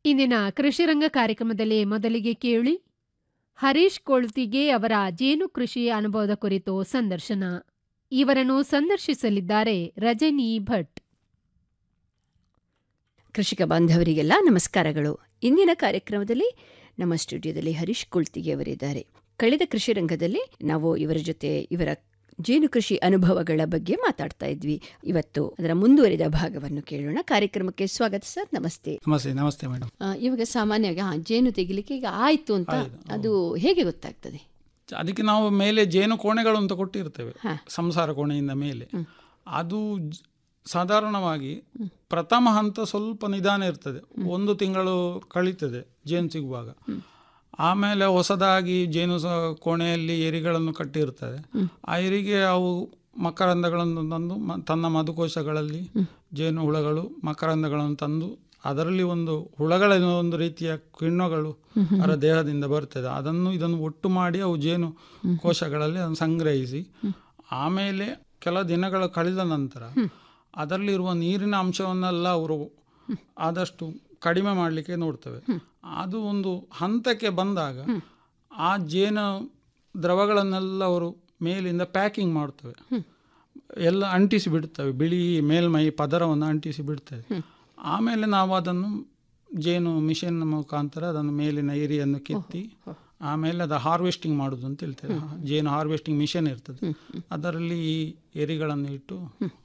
ಇಂದಿನ ಕೃಷಿರಂಗ ಕಾರ್ಯಕ್ರಮದಲ್ಲಿ ಮೊದಲಿಗೆ ಕೇಳಿ ಹರೀಶ್ ಕೊಳ್ತಿಗೆ ಅವರ ಜೇನು ಕೃಷಿ ಅನುಭವದ ಕುರಿತು ಸಂದರ್ಶನ ಇವರನ್ನು ಸಂದರ್ಶಿಸಲಿದ್ದಾರೆ ರಜನಿ ಭಟ್ ಕೃಷಿಕ ಬಾಂಧವರಿಗೆಲ್ಲ ನಮಸ್ಕಾರಗಳು ಇಂದಿನ ಕಾರ್ಯಕ್ರಮದಲ್ಲಿ ನಮ್ಮ ಸ್ಟುಡಿಯೋದಲ್ಲಿ ಹರೀಶ್ ಕುಳ್ತಿಗೆ ಅವರಿದ್ದಾರೆ ಕಳೆದ ಕೃಷಿ ರಂಗದಲ್ಲಿ ನಾವು ಇವರ ಜೊತೆ ಇವರ ಜೇನು ಕೃಷಿ ಅನುಭವಗಳ ಬಗ್ಗೆ ಮಾತಾಡ್ತಾ ಇದ್ವಿ ಇವತ್ತು ಅದರ ಮುಂದುವರಿದ ಭಾಗವನ್ನು ಕೇಳೋಣ ಕಾರ್ಯಕ್ರಮಕ್ಕೆ ಸ್ವಾಗತ ಸರ್ ನಮಸ್ತೆ ನಮಸ್ತೆ ನಮಸ್ತೆ ಮೇಡಮ್ ಆ, ಇವಾಗ ಸಾಮಾನ್ಯವಾಗಿ ಆ, ಜೇನು ತೆಗಿಲಿಕ್ಕೆ ಈಗ ಆಯ್ತು ಅಂತ ಆಯ್ತು, ಹೌದು. ಅದು ಹೇಗೆ ಗೊತ್ತಾಗ್ತದೆ ಅದಕ್ಕೆ ನಾವು ಮೇಲೆ ಜೇನು ಕೋಣೆಗಳು ಅಂತ ಕೊಟ್ಟಿರ್ತೇವೆ ಹಾ. ಸಂಸಾರ ಕೋಣೆಯಿಂದ ಮೇಲೆ ಅದು ಜ- ಸಾಧಾರಣವಾಗಿ ಪ್ರಥಮ ಹಂತ ಸ್ವಲ್ಪ ನಿಧಾನ ಇರ್ತದೆ ಒಂದು ತಿಂಗಳು ಕಳೀತದೆ ಜೇನು ಸಿಗುವಾಗ ಆಮೇಲೆ ಹೊಸದಾಗಿ ಜೇನು ಸ ಕೋಣೆಯಲ್ಲಿ ಎರಿಗಳನ್ನು ಕಟ್ಟಿರ್ತದೆ ಆ ಎರಿಗೆ ಅವು ಮಕರಂದಗಳನ್ನು ತಂದು ಮ- ತನ್ನ ಮಧುಕೋಶಗಳಲ್ಲಿ ಜೇನು ಹುಳಗಳು ಮಕರಂದಗಳನ್ನು ತಂದು ಅದರಲ್ಲಿ ಒಂದು ಹುಳಗಳ ಒಂದು ರೀತಿಯ ಕಿಣ್ವಗಳು ಅದರ ದೇಹದಿಂದ ಬರ್ತದೆ ಅದನ್ನು ಇದನ್ನು ಒಟ್ಟು ಮಾಡಿ ಅವು ಜೇನು ಕೋಶಗಳಲ್ಲಿ ಅದನ್ನು ಸಂಗ್ರಹಿಸಿ ಆಮೇಲೆ ಕೆಲ ದಿನಗಳು ಕಳೆದ ನಂತರ ಅದರಲ್ಲಿರುವ ನೀರಿನ ಅಂಶವನ್ನೆಲ್ಲ ಅವರು ಆದಷ್ಟು ಕಡಿಮೆ ಮಾಡಲಿಕ್ಕೆ ನೋಡ್ತವೆ ಅದು ಒಂದು ಹಂತಕ್ಕೆ ಬಂದಾಗ ಆ ಜೇನು ದ್ರವಗಳನ್ನೆಲ್ಲ ಅವರು ಮೇಲಿಂದ ಪ್ಯಾಕಿಂಗ್ ಮಾಡ್ತವೆ ಎಲ್ಲ ಅಂಟಿಸಿ ಬಿಡ್ತವೆ ಬಿಳಿ ಮೇಲ್ಮೈ ಪದರವನ್ನು ಅಂಟಿಸಿ ಬಿಡ್ತವೆ ಆಮೇಲೆ ನಾವು ಅದನ್ನು ಜೇನು ಮಿಷನ್ ಮುಖಾಂತರ ಅದನ್ನು ಮೇಲಿನ ಏರಿಯನ್ನು ಕಿತ್ತಿ ಆಮೇಲೆ ಅದು ಹಾರ್ವೆಸ್ಟಿಂಗ್ ಮಾಡೋದು ಅಂತ ಹೇಳ್ತೇವೆ ಜೇನು ಹಾರ್ವೆಸ್ಟಿಂಗ್ ಮಿಷನ್ ಇರ್ತದೆ ಅದರಲ್ಲಿ ಈ ಎರಿಗಳನ್ನು ಇಟ್ಟು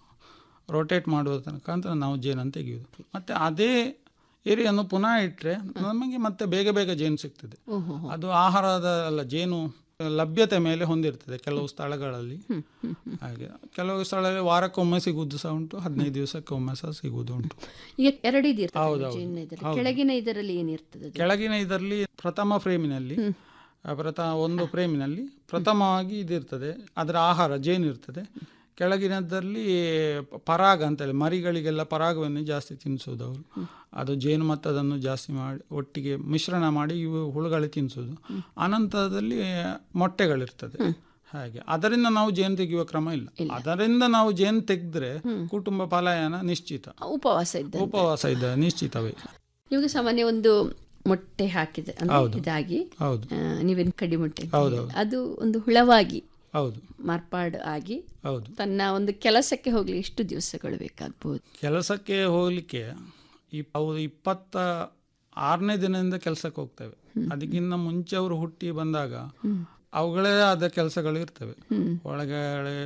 ರೊಟೇಟ್ ಮಾಡುವ ಮುಖಾಂತರ ನಾವು ಜೇನನ್ನು ತೆಗೆಯುವುದು ಮತ್ತು ಅದೇ ಎರಿಯನ್ನು ಪುನಃ ಇಟ್ಟರೆ ನಮಗೆ ಮತ್ತೆ ಬೇಗ ಬೇಗ ಜೇನು ಸಿಗ್ತದೆ ಅದು ಆಹಾರದ ಅಲ್ಲ ಜೇನು ಲಭ್ಯತೆ ಮೇಲೆ ಹೊಂದಿರ್ತದೆ ಕೆಲವು ಸ್ಥಳಗಳಲ್ಲಿ ಹಾಗೆ ಕೆಲವು ಸ್ಥಳಗಳಲ್ಲಿ ವಾರಕ್ಕೊಮ್ಮೆ ಸಿಗುವುದು ಸಹ ಉಂಟು ಹದಿನೈದು ದಿವಸಕ್ಕೆ ಒಮ್ಮೆ ಸಹ ಸಿಗುವುದು ಉಂಟು ಈಗ ಎರಡಿದು ಇರ್ತದೆ ಹೌದೌದು. ಜೇನಿನ ಇದರಲ್ಲಿ. ಕೆಳಗಿನ ಇದರಲ್ಲಿ ಏನಿರ್ತದೆ ಅದು? ಕೆಳಗಿನ ಇದರಲ್ಲಿ ಪ್ರಥಮ ಫ್ರೇಮಿನಲ್ಲಿ ಆ ಪ್ರಥ ಒಂದು ಫ್ರೇಮಿನಲ್ಲಿ ಪ್ರಥಮವಾಗಿ ಇದಿರ್ತದೆ ಅದರ ಆಹಾರ ಜೇನು ಇರ್ತದೆ ಕೆಳಗಿನದ್ರಲ್ಲಿ ಪರಾಗ ಅಂತೇಳಿ ಮರಿಗಳಿಗೆಲ್ಲ ಪರಾಗವನ್ನು ಜಾಸ್ತಿ ತಿನ್ನಿಸೋದು ಅವರು ಅದು ಜೇನು ಮತ್ತು ಅದನ್ನು ಜಾಸ್ತಿ ಮಾಡಿ ಒಟ್ಟಿಗೆ ಮಿಶ್ರಣ ಮಾಡಿ ಇವು ಹುಳುಗಳಿಗೆ ತಿನ್ನಿಸೋದು ಅನಂತರದಲ್ಲಿ ಮೊಟ್ಟೆಗಳಿರ್ತದೆ ಹಾಗೆ ಅದರಿಂದ ನಾವು ಜೇನು ತೆಗೆಯುವ ಕ್ರಮ ಇಲ್ಲ ಅದರಿಂದ ನಾವು ಜೇನು ತೆಗೆದ್ರೆ ಕುಟುಂಬ ಪಲಾಯನ ನಿಶ್ಚಿತ ಉಪವಾಸ ಇದ್ದ ಉಪವಾಸ ಇದೆ ನಿಶ್ಚಿತವೇ ಇವಾಗ ಸಾಮಾನ್ಯ ಒಂದು ಮೊಟ್ಟೆ ಹಾಕಿದೆ ಅಂದ್ರೆ ಹೌದು. ಇದಾಗಿ ಹೌದು ಆ, ನೀವೇನು ಕಡಿ ಮೊಟ್ಟೆ ಅಂತ ಹೌದು, ಹೇಳಿದ್ರೆ, ಅದು ಒಂದು ಹುಳವಾಗಿ ಹೌದು ಮಾರ್ಪಾಡು ಆಗಿ ಹೌದು ತನ್ನ ಒಂದು ಕೆಲಸಕ್ಕೆ ಹೋಗ್ಲಿ ಎಷ್ಟು ದಿವಸಗಳು ಬೇಕಾಗ್ಬೋದು ಕೆಲಸಕ್ಕೆ ಹೋಗಲಿಕ್ಕೆ ಈ ಅವು ಇಪ್ಪತ್ತ ಆರನೇ ದಿನದಿಂದ ಕೆಲಸಕ್ಕೆ ಹೋಗ್ತವೆ ಅದಕ್ಕಿಂತ ಮುಂಚೆ ಅವರು ಹುಟ್ಟಿ ಬಂದಾಗ ಅವುಗಳೇ ಆದ ಕೆಲಸಗಳು ಇರ್ತವೆ ಒಳಗಡೆ